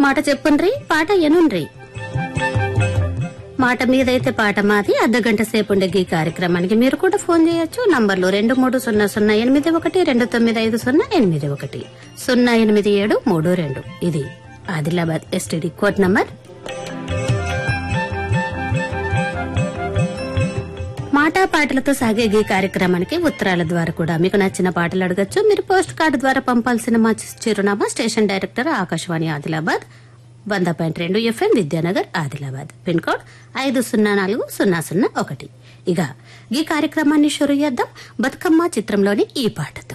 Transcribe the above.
మాట చెప్పుండ్రి పాట ఎనుండ్రి మాట మీదైతే పాట మాది అర్ధగంట సేపు ఉండే ఈ కార్యక్రమానికి మీరు కూడా ఫోన్ చేయొచ్చు నంబర్లు రెండు మూడు సున్నా సున్నా ఎనిమిది ఒకటి రెండు తొమ్మిది ఐదు సున్నా ఎనిమిది ఒకటి సున్నా ఎనిమిది ఏడు మూడు రెండు ఇది ఆదిలాబాద్ ఎస్టీడీ కోడ్ నంబర్ మాటా పాటలతో సాగే ఈ కార్యక్రమానికి ఉత్తరాల ద్వారా కూడా మీకు నచ్చిన పాటలు అడగచ్చు మీరు పోస్ట్ కార్డు ద్వారా పంపాల్సిన మా చిరునామా స్టేషన్ డైరెక్టర్ ఆకాశవాణి ఆదిలాబాద్ వంద పాయింట్ రెండు FM Vidyanagar Adilabad pin code ఐదు సున్నా నాలుగు సున్నా సున్నా ఒకటి ఇక ఈ కార్యక్రమాన్ని షురు చేద్దాం బతుకమ్మ చిత్రంలోని ఈ పాటతో